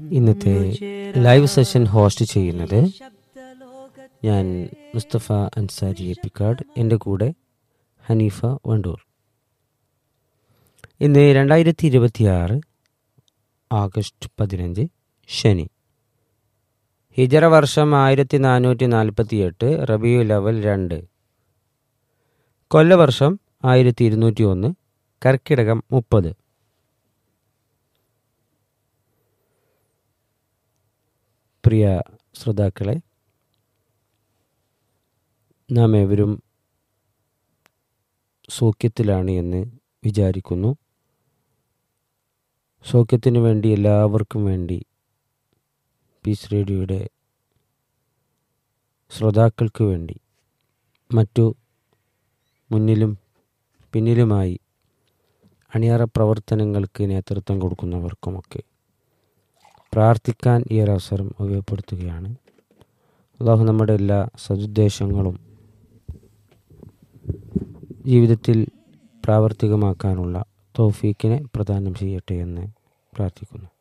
ഇന്നത്തെ live session host ചെയ്യുന്നത് ഞാൻ മുസ്തഫ അൻസാരി എപ്പിക്കാട് എൻ്റെ കൂടെ ഹനീഫ വണ്ടൂർ ഇന്ന് രണ്ടായിരത്തി ഇരുപത്തിയാറ് ആഗസ്റ്റ് പതിനഞ്ച് ശനി ഹിജറ വർഷം ആയിരത്തി നാനൂറ്റി നാൽപ്പത്തി എട്ട് റബിയു ലെവൽ രണ്ട് കൊല്ലവർഷം ആയിരത്തി ഇരുന്നൂറ്റി ഒന്ന് കർക്കിടകം മുപ്പത് പ്രിയ ശ്രോതാക്കളെ നാം ഏവരും സൗഖ്യത്തിലാണ് എന്ന് വിചാരിക്കുന്നു സൗഖ്യത്തിനു വേണ്ടി എല്ലാവർക്കും വേണ്ടി പീസ് റേഡിയോയുടെ ശ്രോതാക്കൾക്ക് വേണ്ടി മറ്റു മുന്നിലും പിന്നിലുമായി അണിയറ പ്രവർത്തനങ്ങൾക്ക് നേതൃത്വം കൊടുക്കുന്നവർക്കുമൊക്കെ പ്രാർത്ഥിക്കാൻ ഈ ഒരു അവസരം ഉപയോഗപ്പെടുത്തുകയാണ് അള്ളാഹു നമ്മുടെ എല്ലാ സതുദ്ദേശങ്ങളും ജീവിതത്തിൽ പ്രാവർത്തികമാക്കാനുള്ള തൗഫീക്കിനെ പ്രദാനം ചെയ്യട്ടെ എന്ന് പ്രാർത്ഥിക്കുന്നു